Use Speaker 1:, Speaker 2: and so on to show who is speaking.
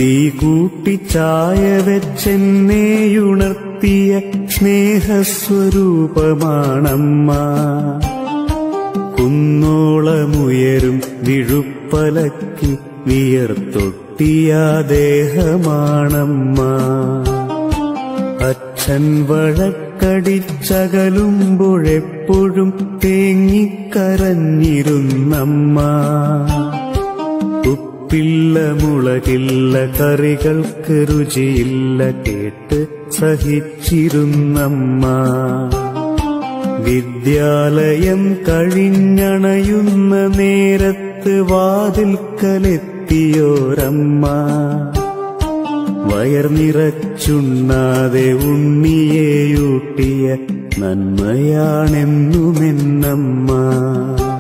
Speaker 1: തീ കൂട്ടി ചായ വെച്ചെന്നെയുണർത്തിയ സ്നേഹസ്വരൂപമാണമ്മ കുന്നോളമുയരും വിഴുപ്പലക്കി വിയർത്തൊട്ടിയ ദേഹമാണമ്മ അച്ഛൻ വഴക്കടിച്ചകലുമ്പോഴെപ്പോഴും തേങ്ങിക്കരഞ്ഞിരുന്നമ്മ ഉപ്പില്ല മുളകില്ല കറികൾക്ക് രുചിയില്ല കേട്ട് സഹിച്ചിരുന്നമ്മ വിദ്യാലയം കഴിഞ്ഞണയുന്ന നേരത്ത് വാതിൽക്കലെത്തിയോരമ്മ വയർ നിറച്ചുണ്ണാതെ ഉണ്ണിയെയൂട്ടിയ നന്മയാണെന്നുമെന്നമ്മ